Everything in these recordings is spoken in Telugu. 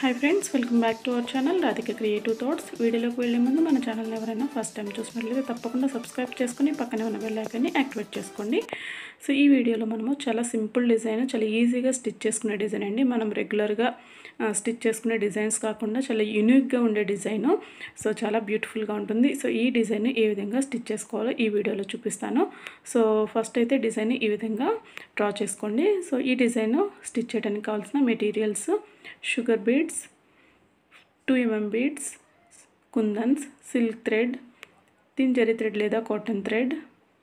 hi friends welcome back to our channel Radhika creative thoughts వీడియోలోకి వెళ్ళే ముందు మన ఛానల్ని ఎవరైనా ఫస్ట్ టైం చూసినట్లయితే తప్పకుండా సబ్స్క్రైబ్ చేసుకుని పక్కనే ఉన్న బెల్ ఐకాన్ని యాక్టివేట్ చేసుకోండి సో ఈ వీడియోలో మనము చాలా సింపుల్ డిజైన్ చాలా ఈజీగా స్టిచ్ చేసుకునే డిజైన్ అండి మనం రెగ్యులర్గా స్టిచ్ చేసుకునే డిజైన్స్ కాకుండా చాలా యూనిక్గా ఉండే డిజైన్ సో చాలా బ్యూటిఫుల్గా ఉంటుంది సో ఈ డిజైన్ ఏ విధంగా స్టిచ్ చేసుకోవాలో ఈ వీడియోలో చూపిస్తాను సో ఫస్ట్ అయితే డిజైన్ ఈ విధంగా డ్రా చేసుకోండి సో ఈ డిజైన్ స్టిచ్ చేయడానికి కావాల్సిన materials sugar beads two mm beads kundans silk thread thin zari thread లేదా cotton thread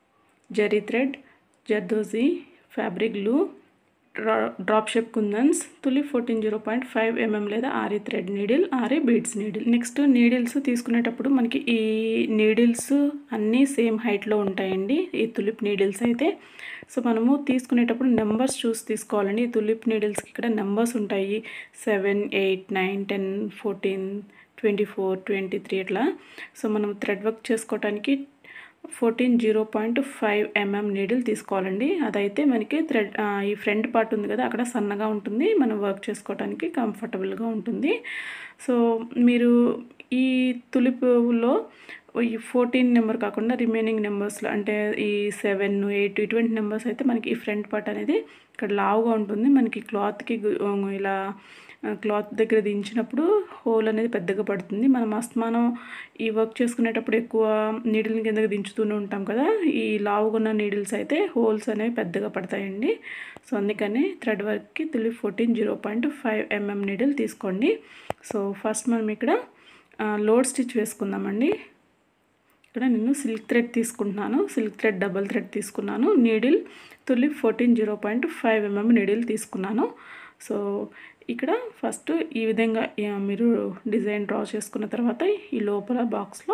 zari thread zardozi fabric glue draw drop shape kundans తులి fourteen zero point five mm లేదా aari thread needle aari beads needle next needles తీసుకునేటప్పుడు మనకి ఈ నీడిల్స్ అన్నీ సేమ్ హైట్లో ఉంటాయండి ఈ తులిప్ నీడిల్స్ అయితే సో మనము తీసుకునేటప్పుడు నెంబర్స్ చూసి తీసుకోవాలండి ఈ తులిప్ నీడిల్స్కి ఇక్కడ నెంబర్స్ ఉంటాయి seven eight nine ten fourteen twenty four twenty three ఇట్లా సో మనం థ్రెడ్ వర్క్ చేసుకోవడానికి fourteen zero point five mm needle తీసుకోవాలండి అదైతే మనకి థ్రెడ్ ఈ ఫ్రంట్ పార్ట్ ఉంది కదా అక్కడ సన్నగా ఉంటుంది మనం వర్క్ చేసుకోవడానికి కంఫర్టబుల్గా ఉంటుంది సో మీరు ఈ తులిపులో ఈ ఫోర్టీన్ నెంబర్ కాకుండా రిమైనింగ్ నెంబర్స్లో అంటే ఈ సెవెన్ ఎయిట్ ఇటువంటి నెంబర్స్ అయితే మనకి ఈ ఫ్రంట్ పార్ట్ అనేది ఇక్కడ లావుగా ఉంటుంది మనకి క్లాత్కి ఇలా క్లాత్ దగ్గర దించినప్పుడు హోల్ అనేది పెద్దగా పడుతుంది మనం అస్తమానం ఈ వర్క్ చేసుకునేటప్పుడు ఎక్కువ నీడిల్ని కిందకి దించుతూనే ఉంటాం కదా ఈ లావుగున్న నీడిల్స్ అయితే హోల్స్ అనేవి పెద్దగా పడతాయండి సో అందుకని థ్రెడ్ వర్క్కి తులి fourteen zero point five mm needle తీసుకోండి సో ఫస్ట్ మనం ఇక్కడ లోడ్ స్టిచ్ వేసుకుందామండి ఇక్కడ నేను సిల్క్ థ్రెడ్ తీసుకుంటున్నాను సిల్క్ థ్రెడ్ డబల్ థ్రెడ్ తీసుకున్నాను నీడిల్ తులి fourteen zero point five mm needle తీసుకున్నాను సో ఇక్కడ ఫస్ట్ ఈ విధంగా మీరు డిజైన్ డ్రా చేసుకున్న తర్వాత ఈ లోపల బాక్స్లో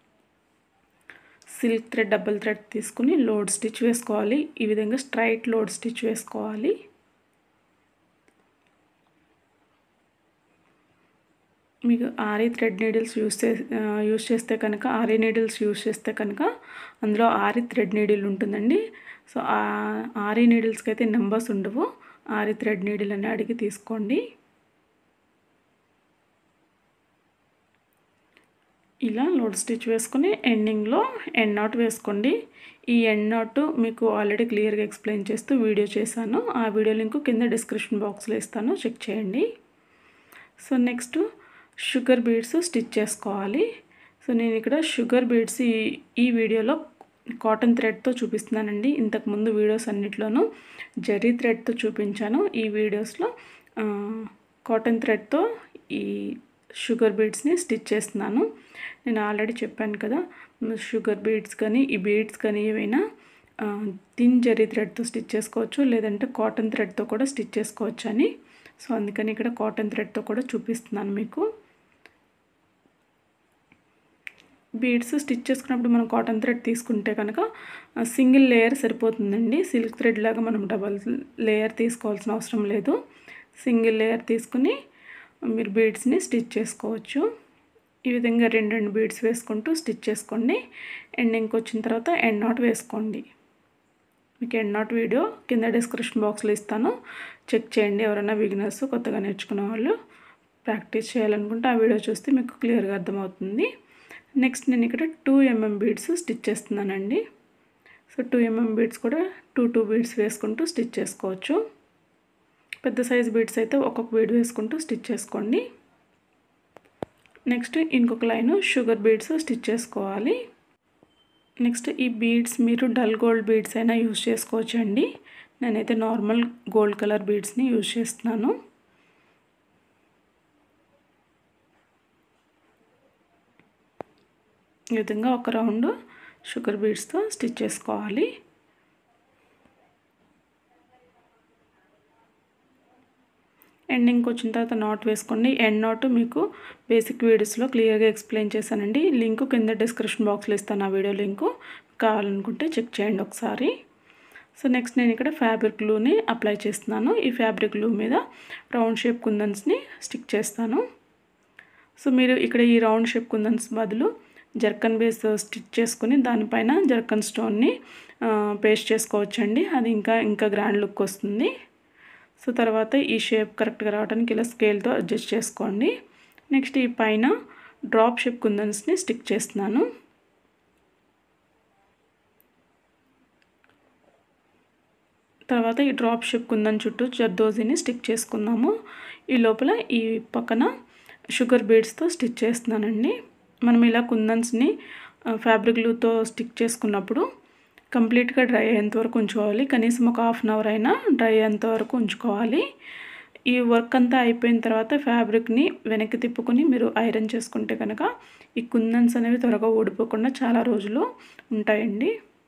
సిల్క్ థ్రెడ్ డబల్ థ్రెడ్ తీసుకుని లోడ్ స్టిచ్ వేసుకోవాలి ఈ విధంగా స్ట్రైట్ లోడ్ స్టిచ్ వేసుకోవాలి మీకు ఆరీ థ్రెడ్ నీడిల్స్ యూస్ చే యూస్ చేస్తే కనుక ఆరీ నీడిల్స్ యూస్ చేస్తే కనుక అందులో ఆరీ థ్రెడ్ నీడిల్ ఉంటుందండి సో ఆరీ నీడిల్స్కి అయితే నెంబర్స్ ఉండవు ఆరి థ్రెడ్ నీడిల్ అని అడిగి తీసుకోండి ఇలా లోడ్ స్టిచ్ వేసుకుని ఎండింగ్లో ఎండ్ నాట్ వేసుకోండి ఈ ఎండ్ నాట్ మీకు ఆల్రెడీ క్లియర్గా ఎక్స్ప్లెయిన్ చేస్తూ వీడియో చేశాను ఆ వీడియో లింక్ కింద డిస్క్రిప్షన్ బాక్స్లో ఇస్తాను చెక్ చేయండి so next sugar beads stitch చేసుకోవాలి సో నేను ఇక్కడ షుగర్ బీడ్స్ ఈ ఈ వీడియోలో కాటన్ థ్రెడ్తో చూపిస్తున్నానండి ఇంతకుముందు వీడియోస్ అన్నిట్లోనూ జరీ థ్రెడ్తో చూపించాను ఈ వీడియోస్లో కాటన్ థ్రెడ్తో ఈ షుగర్ బీడ్స్ని స్టిచ్ చేస్తున్నాను నేను ఆల్రెడీ చెప్పాను కదా షుగర్ బీడ్స్ కానీ ఈ బీడ్స్ కానీ ఏవైనా థిన్ జరీ థ్రెడ్తో స్టిచ్ చేసుకోవచ్చు లేదంటే కాటన్ థ్రెడ్తో కూడా స్టిచ్ చేసుకోవచ్చు అని సో అందుకని ఇక్కడ కాటన్ థ్రెడ్తో కూడా చూపిస్తున్నాను మీకు బీడ్స్ స్టిచ్ చేసుకున్నప్పుడు మనం కాటన్ థ్రెడ్ తీసుకుంటే కనుక సింగిల్ లేయర్ సరిపోతుందండి సిల్క్ థ్రెడ్ లాగా మనం డబల్ లేయర్ తీసుకోవాల్సిన అవసరం లేదు సింగిల్ లేయర్ తీసుకుని మీరు బీడ్స్ని స్టిచ్ చేసుకోవచ్చు ఈ విధంగా రెండు రెండు బీడ్స్ వేసుకుంటూ స్టిచ్ చేసుకోండి ఎండింగ్కి వచ్చిన తర్వాత ఎండ్ నాట్ వేసుకోండి మీకు ఎండ్ నాట్ వీడియో కింద డిస్క్రిప్షన్ బాక్స్లో ఇస్తాను చెక్ చేయండి ఎవరైనా బిగినర్స్ కొత్తగా నేర్చుకునే వాళ్ళు ప్రాక్టీస్ చేయాలనుకుంటే ఆ వీడియో చూస్తే మీకు క్లియర్గా అర్థమవుతుంది నెక్స్ట్ నేను ఇక్కడ టూ ఎంఎం బీడ్స్ స్టిచ్ చేస్తున్నానండి సో టూ ఎంఎం బీడ్స్ కూడా టూ టూ బీడ్స్ వేసుకుంటూ స్టిచ్ చేసుకోవచ్చు పెద్ద సైజ్ బీడ్స్ అయితే ఒక్కొక్క బీడ్ వేసుకుంటూ స్టిచ్ చేసుకోండి నెక్స్ట్ ఇంకొక లైన్ షుగర్ బీడ్స్ స్టిచ్ చేసుకోవాలి నెక్స్ట్ ఈ బీడ్స్ మీరు డల్ గోల్డ్ బీడ్స్ అయినా యూజ్ చేసుకోవచ్చు అండి నేనైతే నార్మల్ గోల్డ్ కలర్ బీడ్స్ని యూజ్ చేస్తున్నాను ఈ విధంగా ఒక రౌండ్ షుగర్ బీడ్స్తో స్టిచ్ చేసుకోవాలి ఎండింగ్కి వచ్చిన తర్వాత నాట్ వేసుకోండి ఎండ్ నాట్ మీకు బేసిక్ వీడియోస్లో క్లియర్గా ఎక్స్ప్లెయిన్ చేశానండి లింక్ కింద డిస్క్రిప్షన్ బాక్స్లో ఇస్తాను ఆ వీడియో లింకు కావాలనుకుంటే చెక్ చేయండి ఒకసారి సో నెక్స్ట్ నేను ఇక్కడ ఫ్యాబ్రిక్ గ్లూని అప్లై చేస్తున్నాను ఈ ఫ్యాబ్రిక్ గ్లూ మీద రౌండ్ షేప్ కుందన్స్ని స్టిక్ చేస్తాను సో మీరు ఇక్కడ ఈ రౌండ్ షేప్ కుందన్స్ బదులు జర్కన్ బేస్ స్టిచ్ చేసుకుని దానిపైన జర్కన్ స్టోన్ని పేస్ట్ చేసుకోవచ్చండి అది ఇంకా ఇంకా గ్రాండ్ లుక్ వస్తుంది సో తర్వాత ఈ షేప్ కరెక్ట్గా రావడానికి ఇలా స్కేల్తో అడ్జస్ట్ చేసుకోండి నెక్స్ట్ ఈ పైన డ్రాప్ షేప్ కుందన్స్ని స్టిక్ చేస్తున్నాను తర్వాత ఈ డ్రాప్ షేప్ కుందన్ చుట్టూ జర్దోజీని స్టిక్ చేసుకున్నాము ఈ లోపల ఈ పక్కన షుగర్ బీడ్స్తో స్టిచ్ చేస్తున్నానండి మనం ఇలా కుందన్స్ని ఫ్యాబ్రిక్ గ్లూతో స్టిక్ చేసుకున్నప్పుడు కంప్లీట్గా డ్రై అయ్యేంత వరకు ఉంచుకోవాలి కనీసం ఒక హాఫ్ అన్ అవర్ అయినా డ్రై అయ్యేంత వరకు ఉంచుకోవాలి ఈ వర్క్ అంతా అయిపోయిన తర్వాత ఫ్యాబ్రిక్ని వెనక్కి తిప్పుకొని మీరు ఐరన్ చేసుకుంటే కనుక ఈ కుందన్స్ అనేవి త్వరగా ఊడిపోకుండా చాలా రోజులు ఉంటాయండి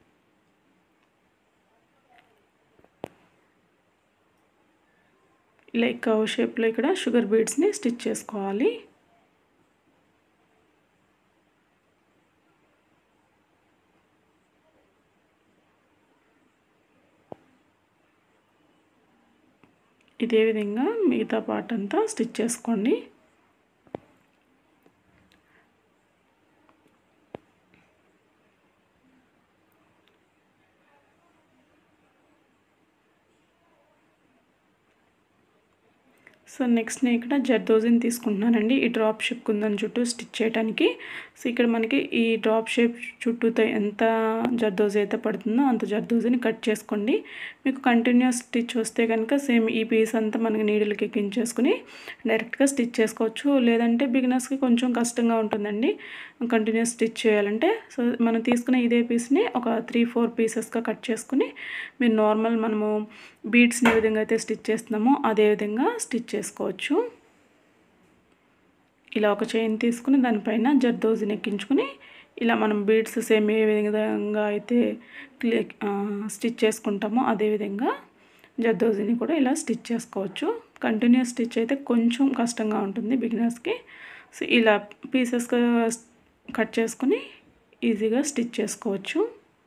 ఇలా కవ్ షేప్లో ఇక్కడ షుగర్ బీడ్స్ని స్టిచ్ చేసుకోవాలి ఇదే విధంగా మిగతా పార్ట్ అంతా స్టిచ్ చేసుకోండి సో నెక్స్ట్ నేను ఇక్కడ జర్దోజిని తీసుకుంటున్నానండి ఈ డ్రాప్ షేప్ కుందని చుట్టూ స్టిచ్ చేయడానికి సో ఇక్కడ మనకి ఈ డ్రాప్ షేప్ చుట్టూతో ఎంత జర్దోజీ అయితే పడుతుందో అంత జర్దోజీని కట్ చేసుకోండి మీకు కంటిన్యూస్ స్టిచ్ వస్తే కనుక సేమ్ ఈ పీస్ అంతా మనకి నీడిల్కి ఎక్కించేసుకుని డైరెక్ట్గా స్టిచ్ చేసుకోవచ్చు లేదంటే బిగినర్స్కి కొంచెం కష్టంగా ఉంటుందండి కంటిన్యూస్ స్టిచ్ చేయాలంటే సో మనం తీసుకున్న ఇదే పీస్ని ఒక త్రీ ఫోర్ పీసెస్గా కట్ చేసుకుని మీరు నార్మల్ మనము బీడ్స్ని ఏ విధంగా అయితే స్టిచ్ చేస్తున్నామో అదే విధంగా స్టిచ్ చేసుకోవచ్చు ఇలా ఒక చైన్ తీసుకుని దానిపైన జర్దోజిని ఎక్కించుకుని ఇలా మనం బీడ్స్ సేమ్ ఏ విధంగా అయితే క్లే స్టిచ్ చేసుకుంటామో అదే విధంగా జర్దోజిని కూడా ఇలా స్టిచ్ చేసుకోవచ్చు కంటిన్యూస్ స్టిచ్ అయితే కొంచెం కష్టంగా ఉంటుంది బిగినర్స్కి సో ఇలా పీసెస్గా కట్ చేసుకుని ఈజీగా స్టిచ్ చేసుకోవచ్చు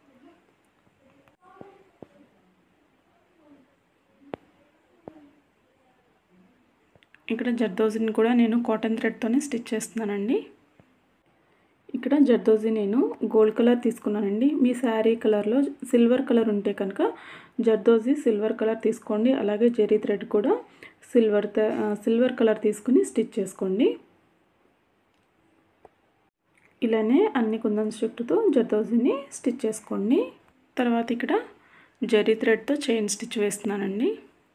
ఇక్కడ జర్దోజిని కూడా నేను కాటన్ థ్రెడ్తోనే స్టిచ్ చేస్తున్నానండి ఇక్కడ జర్దోజీ నేను గోల్డ్ కలర్ తీసుకున్నానండి మీ శారీ కలర్లో సిల్వర్ కలర్ ఉంటే కనుక జర్దోజీ సిల్వర్ కలర్ తీసుకోండి అలాగే జెరీ థ్రెడ్ కూడా సిల్వర్ సిల్వర్ కలర్ తీసుకుని స్టిచ్ చేసుకోండి ఇలానే అన్ని కుందన్స్ చుట్టూతో జర్దోజీని స్టిచ్ చేసుకోండి తర్వాత ఇక్కడ జరీ థ్రెడ్తో చైన్ స్టిచ్ వేస్తున్నానండి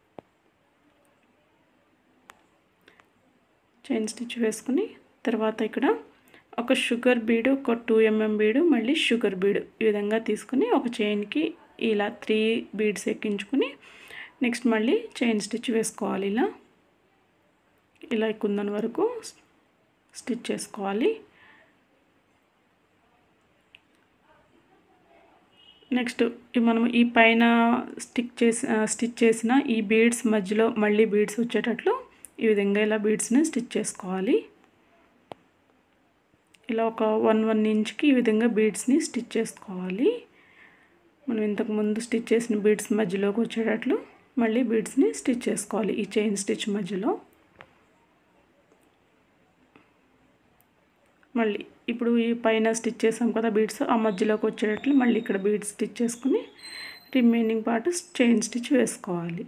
చైన్ స్టిచ్ వేసుకుని తర్వాత ఇక్కడ ఒక షుగర్ బీడు ఒక టూ ఎంఎం బీడు మళ్ళీ షుగర్ బీడు ఈ విధంగా తీసుకుని ఒక చైన్కి ఇలా త్రీ బీడ్స్ ఎక్కించుకుని నెక్స్ట్ మళ్ళీ చైన్ స్టిచ్ వేసుకోవాలి ఇలా ఇలా కుందన్ వరకు స్టిచ్ చేసుకోవాలి నెక్స్ట్ మనం ఈ పైన స్టిక్ చేసి స్టిచ్ చేసిన ఈ బీడ్స్ మధ్యలో మళ్ళీ బీడ్స్ వచ్చేటట్లు ఈ విధంగా ఇలా బీడ్స్ని స్టిచ్ చేసుకోవాలి ఇలా ఒక వన్ వన్ ఇంచ్కి ఈ విధంగా బీడ్స్ని స్టిచ్ చేసుకోవాలి మనం ఇంతకుముందు స్టిచ్ చేసిన బీడ్స్ మధ్యలోకి వచ్చేటట్లు మళ్ళీ బీడ్స్ని స్టిచ్ చేసుకోవాలి ఈ చైన్ స్టిచ్ మధ్యలో మళ్ళీ ఇప్పుడు ఈ పైన స్టిచ్ చేసాం కదా బీడ్స్ ఆ మధ్యలోకి వచ్చేటట్లు మళ్ళీ ఇక్కడ బీడ్స్ స్టిచ్ చేసుకుని రిమైనింగ్ పార్ట్ చైన్ స్టిచ్ వేసుకోవాలి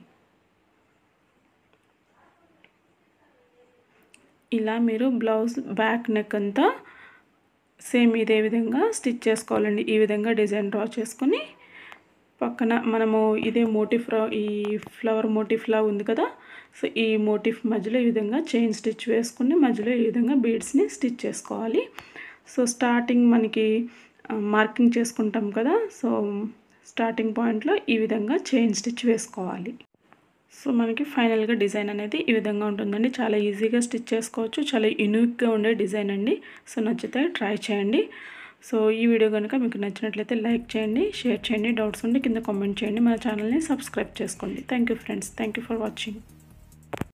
ఇలా మీరు బ్లౌజ్ బ్యాక్ నెక్ అంతా సేమ్ ఇదే విధంగా స్టిచ్ చేసుకోవాలండి ఈ విధంగా డిజైన్ డ్రా చేసుకొని పక్కన మనము ఇదే మోటిఫ్ ఈ ఫ్లవర్ మోటిఫ్లా ఉంది కదా సో ఈ మోటిఫ్ మధ్యలో ఈ విధంగా చైన్ స్టిచ్ వేసుకుని మధ్యలో ఈ విధంగా బీడ్స్ని స్టిచ్ చేసుకోవాలి సో స్టార్టింగ్ మనకి మార్కింగ్ చేసుకుంటాం కదా సో స్టార్టింగ్ పాయింట్లో ఈ విధంగా చైన్ స్టిచ్ వేసుకోవాలి సో మనకి ఫైనల్గా డిజైన్ అనేది ఈ విధంగా ఉంటుందండి చాలా ఈజీగా స్టిచ్ చేసుకోవచ్చు చాలా యూనిక్గా ఉండే డిజైన్ అండి సో నచ్చితే ట్రై చేయండి సో ఈ వీడియో కనుక మీకు నచ్చినట్లయితే లైక్ చేయండి షేర్ చేయండి డౌట్స్ ఉంటే కింద కామెంట్ చేయండి మన ఛానల్ని సబ్స్క్రైబ్ చేసుకోండి thank you friends thank you for watching